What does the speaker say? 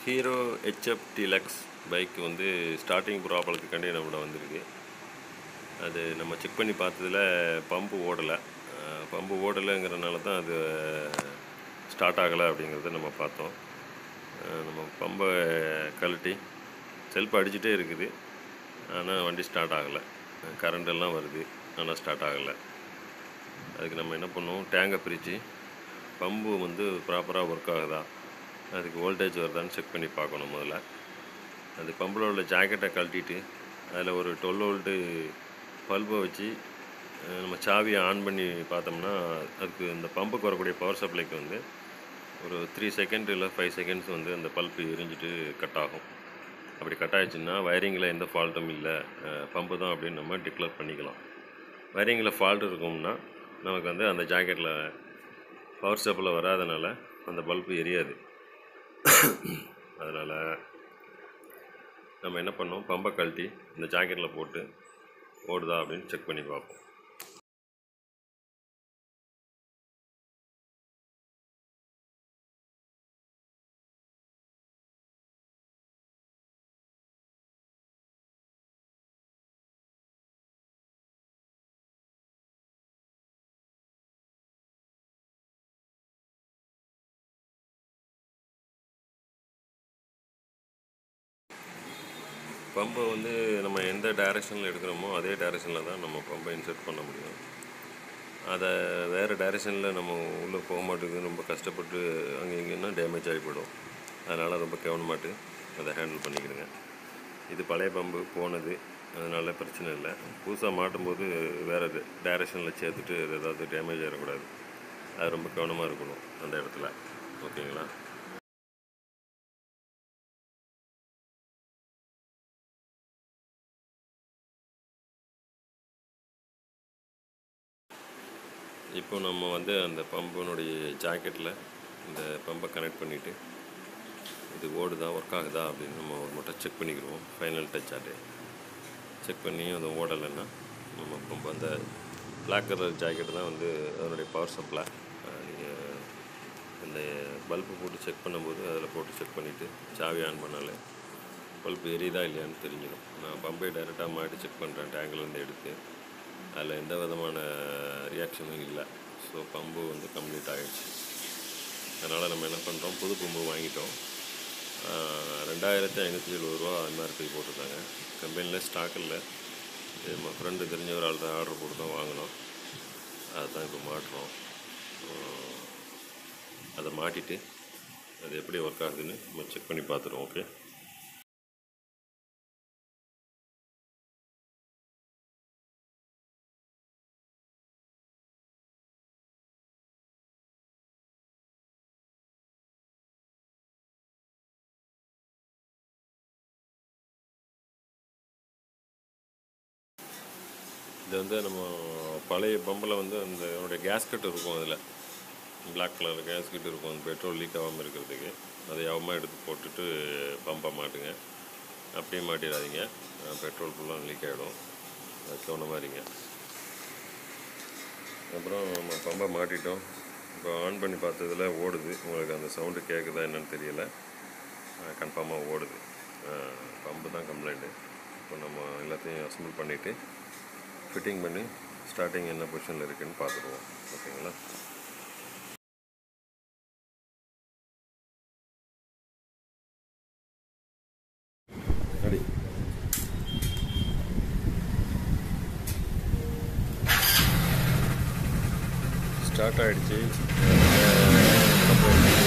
hero HF deluxe bike வந்து starting ப்ராப்ளத்துக்காண்டி நம்மளோட வந்திருக்கு அது நம்ம செக் பண்ணி பார்த்ததுல பம்பு ஓடலை பம்பு ஓடலைங்கிறனால தான் அது ஸ்டார்ட் ஆகலை அப்படிங்கிறத நம்ம பார்த்தோம் அஹ் நம்ம பம்பை கழட்டி செல்ஃப் அடிச்சுட்டே இருக்குது ஆனால் வண்டி ஸ்டார்ட் ஆகலை கரண்ட் எல்லாம் வருது ஆனால் ஸ்டார்ட் ஆகலை அதுக்கு நம்ம என்ன பண்ணுவோம் டேங்கை பிரித்து பம்பு வந்து ப்ராப்பராக ஒர்க் ஆகுதா அதுக்கு வோல்டேஜ் வருதான்னு செக் பண்ணி பார்க்கணும் முதல்ல அந்த பம்பில் உள்ள ஜாக்கெட்டை கழட்டிட்டு அதில் ஒரு டுவெல் வோல்ட்டு பல்பை வச்சு அஹ், நம்ம சாவியை ஆன் பண்ணி பார்த்தோம்னா அதுக்கு இந்த பம்புக்கு வரக்கூடிய பவர் சப்ளைக்கு வந்து ஒரு த்ரீ செகண்ட் இல்லை ஃபைவ் செகண்ட்ஸ் வந்து அந்த பல்பு எரிஞ்சிட்டு கட் ஆகும் அப்படி கட் ஆயிடுச்சுன்னா வயரிங்கில் எந்த ஃபால்ட்டும் இல்லை பம்பு தான் அப்படின்னு நம்ம டிக்ளேர் பண்ணிக்கலாம் வயரிங்கில் ஃபால்ட் இருக்கும்னா நமக்கு வந்து அந்த ஜாக்கெட்டில் பவர் சப்ளை வராதனால அந்த பல்பு எரியாது அதனால் நம்ம என்ன பண்ணோம் பம்பை கழட்டி இந்த ஜாக்கெட்டில் போட்டு ஓடுதா அப்படின்னு செக் பண்ணி பார்ப்போம் பம்பை வந்து நம்ம எந்த டைரெக்ஷனில் எடுக்கிறோமோ அதே டைரெக்ஷனில் தான் நம்ம பம்பை இன்சர்ட் பண்ண முடியும் அதை வேறு டைரெக்ஷனில் நம்ம உள்ளே போக மாட்டேங்குது ரொம்ப கஷ்டப்பட்டு அங்கே இங்கேன்னா டேமேஜ் ஆகி போயிடும் அதனால் ரொம்ப கவனமாட்டு அதை ஹேண்டில் பண்ணிக்கிடுங்க இது பழைய பம்பு போனது அதனால் பிரச்சனை இல்லை புதுசாக மாட்டும்போது வேறு டைரெக்ஷனில் சேர்த்துட்டு அது ஏதாவது டேமேஜ் ஆகிடக்கூடாது அது ரொம்ப கவனமாக இருக்கணும் அந்த இடத்துல ஓகேங்களா இப்போ நம்ம வந்து அந்த பம்பினுடைய ஜாக்கெட்டில் இந்த பம்பை கனெக்ட் பண்ணிவிட்டு இது ஓடுதா ஒர்க் ஆகுதா அப்படின்னு நம்ம ஒரு மட்டும் செக் பண்ணிக்கிடுவோம் ஃபைனல் டச் ஆட்டு செக் பண்ணி அது ஓடலைன்னா நம்ம பம்பு அந்த பிளாக் கலர் ஜாக்கெட் தான் வந்து அதனுடைய பவர் சப்ளை நீங்கள் இந்த பல்பு போட்டு செக் பண்ணும்போது அதில் போட்டு செக் பண்ணிவிட்டு சாவி ஆன் பண்ணாலே பல்பு எரியுதா இல்லையான்னு தெரிஞ்சிடும் நான் பம்பை டைரெக்டாக மாட்டி செக் பண்ணுறேன் டேங்கிலேருந்து எடுத்து அதில் எந்த விதமான ரியாக்ஷனும் இல்லை ஸோ பம்பு வந்து கம்ப்ளீட் ஆகிடுச்சு அதனால் நம்ம என்ன பண்ணுறோம் புது பம்பு வாங்கிட்டோம் ஆஹ் ரெண்டாயிரத்தி ஐநூற்றி எழுபது ரூபா எம்ஆர்பி போட்டிருந்தாங்க கம்பெனியில் ஸ்டாக் இல்லை இது நம்ம ஃப்ரெண்டு தெரிஞ்ச ஒரு ஆள் தான் ஆர்டர் போட்டு தான் வாங்கினோம் அதை தான் இப்போ மாட்டுறோம் ஆஹ் அதை மாட்டிட்டு அது எப்படி ஒர்க் ஆகுதுன்னு நம்ம செக் பண்ணி பார்த்துருவோம் ஓகே இது வந்து நம்ம பழைய பம்பில் வந்து அந்த அதனுடைய கேஸ்கட் இருக்கும் அதில் பிளாக் கலர் கேஸ்கட் இருக்கும் அந்த பெட்ரோல் லீக் ஆகாமல் இருக்கிறதுக்கு அதை யாவமாக எடுத்து போட்டுட்டு பம்பை மாட்டுங்க அப்படியே மாட்டிடாதீங்க பெட்ரோல் ஃபுல்லாக லீக் ஆகிடும் அது கவனமாக இருங்க அப்புறம் நம்ம பம்பை மாட்டிட்டோம் இப்போ ஆன் பண்ணி பார்த்ததுல ஓடுது உங்களுக்கு அந்த சவுண்டு கேட்குதா என்னன்னு தெரியல கன்ஃபார்மாக ஓடுது பம்பு தான் கம்ப்ளைண்ட்டு இப்போ நம்ம எல்லாத்தையும் அசம்பிள் பண்ணிவிட்டு ஃபிட்டிங் பண்ணி ஸ்டார்டிங் என்ன பொசிஷனில் இருக்குன்னு பார்த்துருவோம் ஓகேங்களா ரெடி ஸ்டார்ட் ஆகிடுச்சு